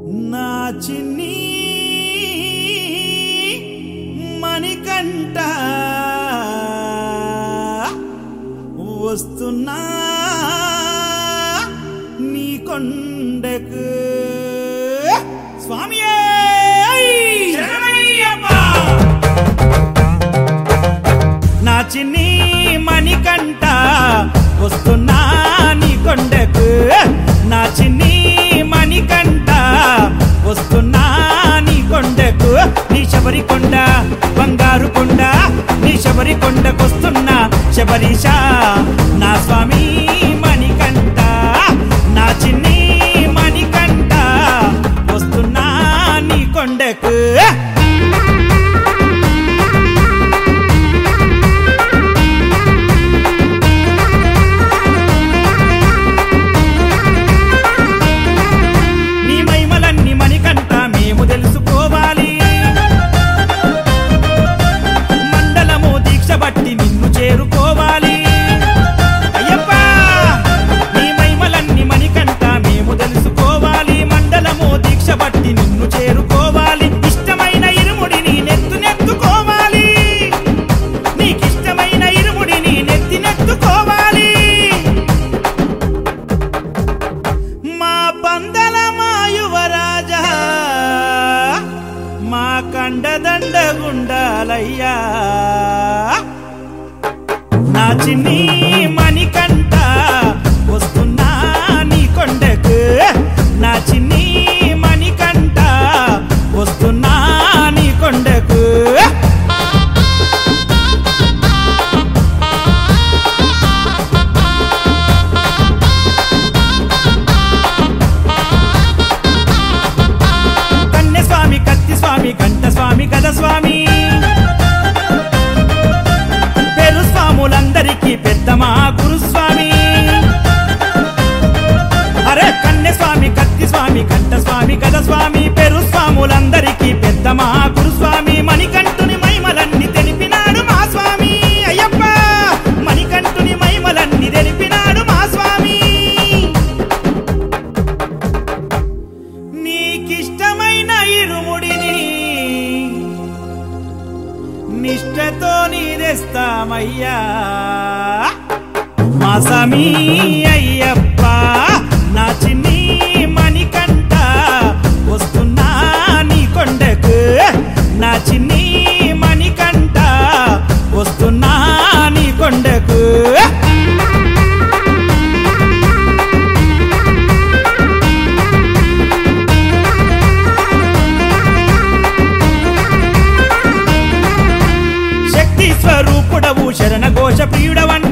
నా చిన్ని మణికంట వస్తున్నా నీ కొండకు స్వామి నా చిన్ని మణికంట వస్తున్నా నీ కొండకు నా చిన్ని మణికంట వస్తున్నా నీ కొండకు నీ శబరి కొండ బంగారు కొండ నీ శబరి కొండకొస్తున్నా శబరీష నా స్వామి మణికంట నా చిన్ని మణికంట వస్తున్నా నీ కొండకు నీ మహిమలన్నీ మణికంట మేము తెలుసుకోవాలి మండలము దీక్ష బట్టి నిన్ను చేరుకోవాలి అయ్యప్ప నీ మహిమలన్నీ మణికంట మేము తెలుసుకోవాలి మండలము దీక్ష బట్టి నిన్ను చేరుకోవాలి ఇష్టమైన ఇరుముడిని నెత్తు నెత్తుకోవాలి నీకిష్టమైన ఇరుముడిని నెత్తి నెత్తుకోవాలి మా పందల మా యువరాజా మా కండదండ గుండాలయ్యా నా చిన్ని మణికంట వస్తున్నా నీ కొండకు నా చిన్ని మణికంట వస్తున్నా నీ కొండకు కన్య స్వామి కత్తి స్వామి కంఠ స్వామి గద స్వామి పేరు స్వాములందరికీ పెద్ద మా గురుస్వామి అరే కన్య స్వామి కత్తి స్వామి కంఠ స్వామి గద స్వామి పేరు స్వాములందరికీ పెద్ద మా గురుస్వామి మణికంఠుని మహిమలన్నీ తెలిపినాడు మా స్వామి అయ్యప్ప మణికంఠుని మహిమలన్నీ తెలిపినాడు మా స్వామి నీకిష్టమైన ఇరుముడిని నిష్టతో నీదెస్తామయ్యా మా సమీ అయ్యప్ప నా చిన్ని మణికంట వస్తున్నా నీ కొండకు నా చిన్ని మణికంట వస్తున్నా నీ కొండకు శక్తి స్వరూపుడవు శరణ ఘోష ప్రియుడవంట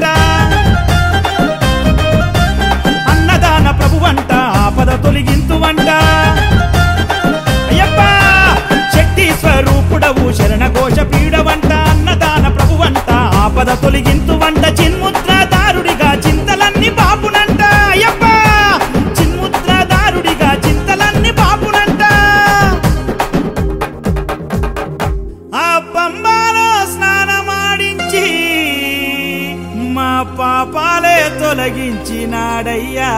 అన్నదాన ప్రభువంట ఆపద తొలగింతువంట అయ్యప్ప శక్తి స్వరూపుడవు శరణ ఘోష ప్రియుడవంట అన్నదాన ప్రభువంట ఆపద తొలగింతువంట చిన్ముద్రదారుడిగా చింతలన్నీ బాపునంట అయ్యప్ప చిన్ముద్రదారుడిగా చింతలన్నీ బాపునంట ఆ పంబాలో స్నానమాడించి మా పాపాలే తొలగించినాడయ్యా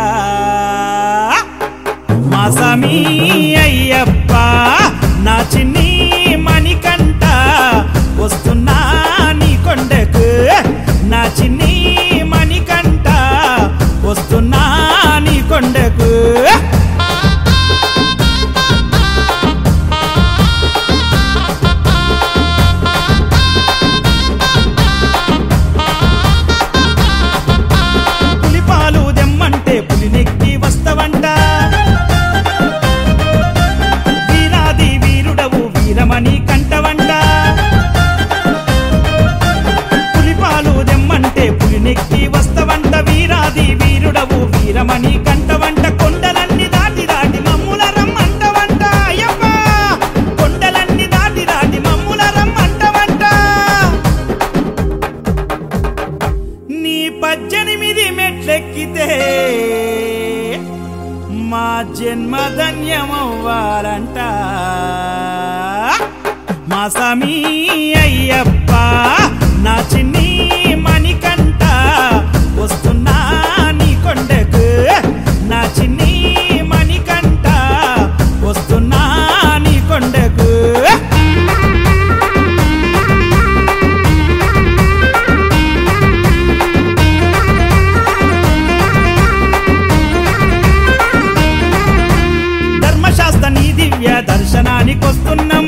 మా సమీ అయ్యప్ప నా చిన్ని మణికంట వస్తున్నా నీ కొండకు నా చిన్ని మణికంట వస్తున్నా నీ కొండకు పులిపాలు దెమ్మంటే పులినెక్కి వస్తవంట వీరాది వీరుడవు వీరమణి కంటవంట పులిపాలు దెమ్మంటే పులినెక్కి వస్తవంట వీరాది వీరుడవు వీరమణి కంటవంట కొండలన్నీ దాటి దాటి మమ్ముల రమ్మంటవంట అయ్యప్ప కొండలన్నీ దాటి దాటి మమ్ముల రమ్మంటవంట నీ పద్దెనిమిది మెట్లెక్కితే మా జన్మ ధన్యమవ్వాలంట మా సమీ అయ్యప్ప నా చిన్ని మణికంట వస్తున్నా నీ కొండకు నా చిన్ని మణికంట వస్తున్నా దివ్య దర్శనానికొస్తున్నాం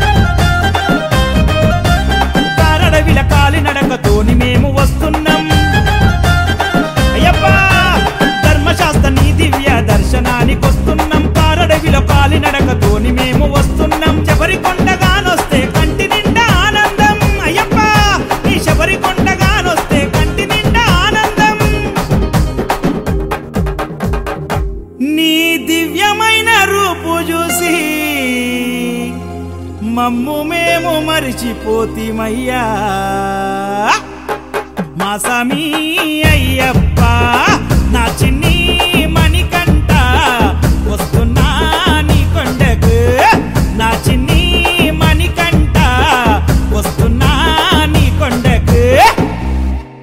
కారడవిల కాలినడకతోని మేము వస్తున్నాం అయ్యప్పా ధర్మశాస్త్ర నీ దివ్య దర్శనానికొస్తున్నాం కారడవిలో కాలినడకతోని మేము వస్తున్నాం శబరి కొండగానొస్తే కంటి నిండా ఆనందం అయ్యప్ప నీ శబరి కొండగానొస్తే కంటి నిండా ఆనందం నీ దివ్యమైన రూపు చూసి మమ్ము మేము మరిచిపోతిమయ్యా మా సమీ అయ్యప్ప నా చిన్ని